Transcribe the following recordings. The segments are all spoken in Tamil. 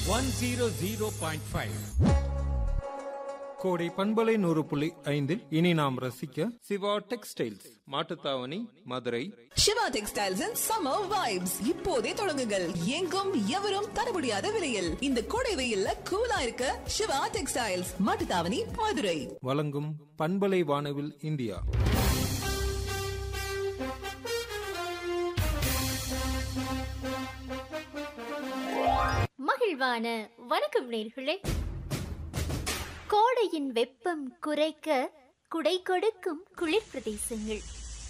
one zero zero point five கோடை பண்பலை நூறு புள்ளி ஐந்தில் இனி நாம் ரசிக்க Siva textiles Mattuthavani Madurai Siva textiles and summer vibes இப்போதே தொடங்குங்கள் எங்கும் எவரும் தர முடியாத விலையில் இந்த கோடை வெயில்ல கூலா இருக்க சிவா டெக்ஸ்டைல்ஸ் மாட்டுத்தாவணி மதுரை வழங்கும் பண்பலை வானவில் இந்தியா மகிழ்வான வணக்கம் நேர்களே கோடையின் வெப்பம் குறைக்க குடை கொடுக்கும் குளிர் பிரதேசங்கள்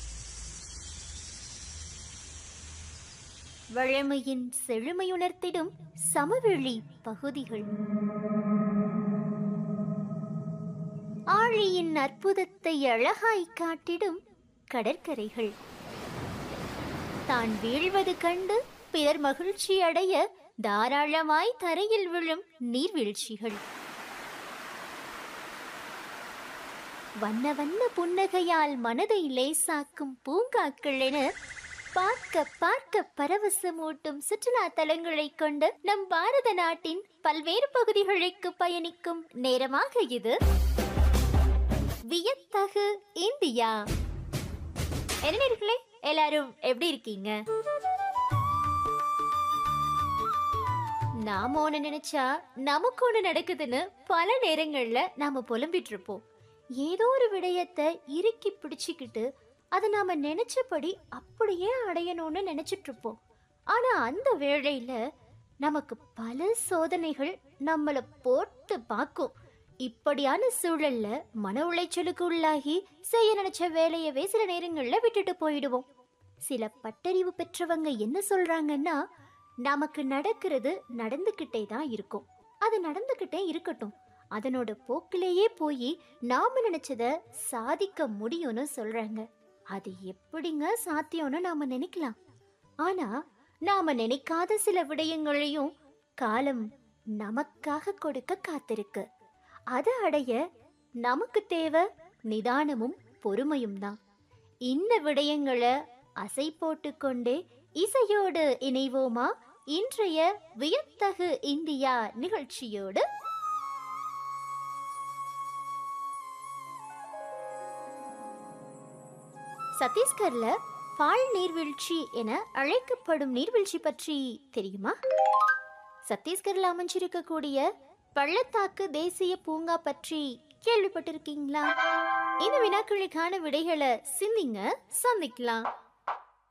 வழமையின் செழுமையுணர்த்திடும் சமவெளி பகுதிகள் ஆழியின் அற்புதத்தை அழகாய் காட்டிடும் கடற்கரைகள் தான் வீழ்வது கண்டு பிறர் மகிழ்ச்சி அடைய தாராளமாய் தரையில் விழும் நீர்வீழ்ச்சிகள் வண்ண வண்ண புன்னகையால் மனதை லேசாக்கும் பூங்காக்கள் என பார்க்க பார்க்க பரவசமூட்டும் சுற்றுலா தலங்களை கொண்ட நம் பாரத நாட்டின் பல்வேறு பகுதிகளுக்கு பயணிக்கும் நேரமாக இது வியத்தகு இந்தியா என்ன நேர்களே எல்லாரும் எப்படி இருக்கீங்க நாம ஒண்ணு நினைச்சா நமக்கு ஒண்ணு நடக்குதுன்னு பல நேரங்கள்ல நாம புலம்பிட்டு இருப்போம் ஏதோ ஒரு விடயத்தை இறுக்கி பிடிச்சுக்கிட்டு அதை நாம நினைச்சபடி அப்படியே அடையணும்னு நினைச்சிட்டு இருப்போம் ஆனா அந்த வேளையில நமக்கு பல சோதனைகள் நம்மள போட்டு பார்க்கும் இப்படியான சூழல்ல மன உளைச்சலுக்கு உள்ளாகி செய்ய நினைச்ச வேலையவே சில நேரங்கள்ல விட்டுட்டு போயிடுவோம் சில பட்டறிவு பெற்றவங்க என்ன சொல்றாங்கன்னா நமக்கு நடக்கிறது நடந்துக்கிட்டே தான் இருக்கும் அது நடந்துக்கிட்டே இருக்கட்டும் அதனோட போக்கிலேயே போய் நாம நினைச்சத சாதிக்க முடியும்னு சொல்றாங்க அது எப்படிங்க சாத்தியம்னு நாம நினைக்கலாம் ஆனா நாம நினைக்காத சில விடயங்களையும் காலம் நமக்காக கொடுக்க காத்திருக்கு அதை அடைய நமக்கு தேவை நிதானமும் பொறுமையும் தான் இந்த விடயங்களை அசை போட்டுக்கொண்டே இசையோடு இணைவோமா இன்றைய வியத்தகு இந்தியா நிகழ்ச்சியோடு சத்தீஸ்கர்ல பால் நீர்வீழ்ச்சி என அழைக்கப்படும் நீர்வீழ்ச்சி பற்றி தெரியுமா சத்தீஸ்கர்ல அமைஞ்சிருக்கக்கூடிய பள்ளத்தாக்கு தேசிய பூங்கா பற்றி கேள்விப்பட்டிருக்கீங்களா இந்த வினாக்களுக்கான விடைகளை சிந்திங்க சந்திக்கலாம்